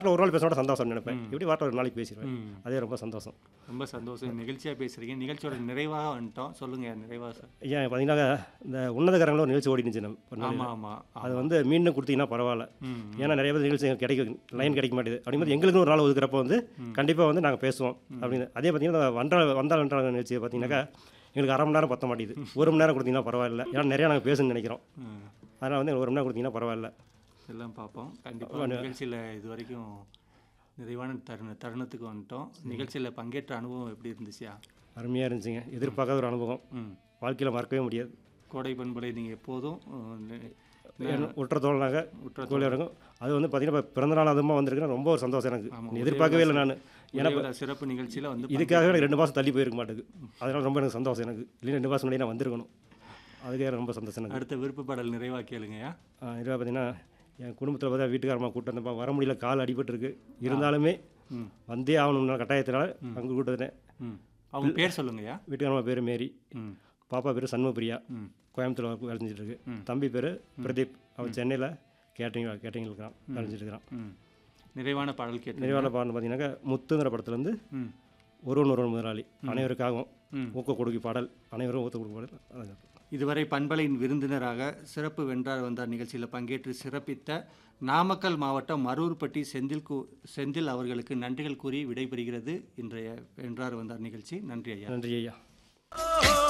ஒரு நாள் பேசோட சந்தோஷம் நினைப்பேன் இப்படி வாரம் ஒரு நாளைக்கு பேசிடுவேன் ம். அதே ரொம்ப சந்தோஷம் ரொம்ப சந்தோஷம் நிகழ்ச்சியாக பேசுகிறீங்க நிகழ்ச்சியோட நிறைவாக வந்துட்டோம் சொல்லுங்கள் நிறைவாக சார் ஏன் பார்த்தீங்கன்னா இந்த உன்னதகரங்களில் ஒரு நிகழ்ச்சி ஓடினுச்சு நம்ம ஒரு நாள். ஆமாம் ஆமாம் அது வந்து மீண்டும் கொடுத்தீங்கன்னா பரவாயில்ல ம் ஏன்னா நிறைய பேர் நிகழ்ச்சி எங்களுக்கு கிடைக்கும் லைன் கிடைக்க மாட்டேது அப்படிங்கும்போது எங்களுக்கு ஒரு நாள் ஒதுக்குறப்ப வந்து கண்டிப்பாக வந்து நாங்கள் பேசுவோம் அப்படின்னு அதே பார்த்தீங்கன்னா வண்டா வந்தால் வென்றால் நிகழ்ச்சி பார்த்தீங்கன்னாக்கா எங்களுக்கு அரை மணி நேரம் பத்த மாட்டேது ஒரு மணி நேரம் கொடுத்தீங்கன்னா பரவாயில்ல ஏன்னா நிறையா நாங்கள் பேசணும்னு நினைக்கிறோம் ம். அதனால் வந்து ஒரு மணி நேரம் கொடுத்தீங்கன்னா பரவாயில்ல எல்லாம் பார்ப்போம் கண்டிப்பாக நிகழ்ச்சியில் இது வரைக்கும் நிறைவான தருண தருணத்துக்கு வந்துட்டோம் நிகழ்ச்சியில் பங்கேற்ற அனுபவம் எப்படி இருந்துச்சுயா அருமையாக இருந்துச்சுங்க எதிர்பார்க்காத ஒரு அனுபவம் ம் வாழ்க்கையில் மறக்கவே முடியாது கோடை பண்பலை நீங்கள் எப்போதும் அஹ், நி- உற்ற தோழனாக உற்ற கோழி இருக்கும் அது வந்து பார்த்தீங்கன்னா இப்போ பிறந்தநாள் அதுமா வந்திருக்குன்னா ரொம்ப ஒரு சந்தோஷம் எனக்கு ஆமாம், எதிர்பார்க்கவே இல்லை நான் ஏன்னா உதயவிழா சிறப்பு நிகழ்ச்சியில் வந்து இதுக்காகவே எனக்கு ரெண்டு மாதம் தள்ளி போயிருக்க மாட்டேங்குது அதனால ரொம்ப எனக்கு சந்தோஷம் எனக்கு இல்லைன்னா ரெண்டு மாதம் முன்னாடி நான் வந்திருக்கணும் அதுக்கே ரொம்ப சந்தோஷம் எனக்கு அடுத்த விருப்ப பாடல் நிறைவாக கேளுங்கய்யா இதுவாக பார்த்தீங்கன்னா என் குடும்பத்தில் பார்த்தா வீட்டுக்காரமா கூட்டு வந்தப்பா வர முடியல கால் அடிபட்டிருக்கு இருந்தாலுமே ம் வந்தே ஆகணும்னா கட்டாயத்தினால அங்கே கூட்டு வந்தேன் ம் அவங்க பேர் சொல்லுங்கய்யா வீட்டுக்காரமா பேர் மேரி ம் பாப்பா பேர் சண்முகப்பிரியா ம் கோயம்புத்தூர் ஒர்க் வேலை செஞ்சுட்டு இருக்கு தம்பி பேர் பிரதீப் அவன் சென்னையில் கேட்டரிங் கேட்டரிங் இருக்கிறான் வேலை செஞ்சுட்டு இருக்கிறான் ம் நிறைவான பாடல் கேட்டு நிறைவான பாடல் பார்த்தீங்கன்னாக்கா முத்துங்கிற படத்துலேருந்து ம் ஒருவன் ஒருவன் முதலாளி அனைவருக்காகவும் ம். ஊக்க கொடுக்கி பாடல் அனைவரும் ஊக்க கொடுக்கி பாடல் அதான். இதுவரை பண்பலையின் விருந்தினராக சிறப்பு வென்றார் வந்தார் நிகழ்ச்சியில் பங்கேற்று சிறப்பித்த நாமக்கல் மாவட்டம் மரூர்பட்டி செந்தில் கு செந்தில் அவர்களுக்கு நன்றிகள் கூறி விடைபெறுகிறது இன்றைய வென்றார் வந்தார் நிகழ்ச்சி நன்றி ஐயா நன்றி ஐயா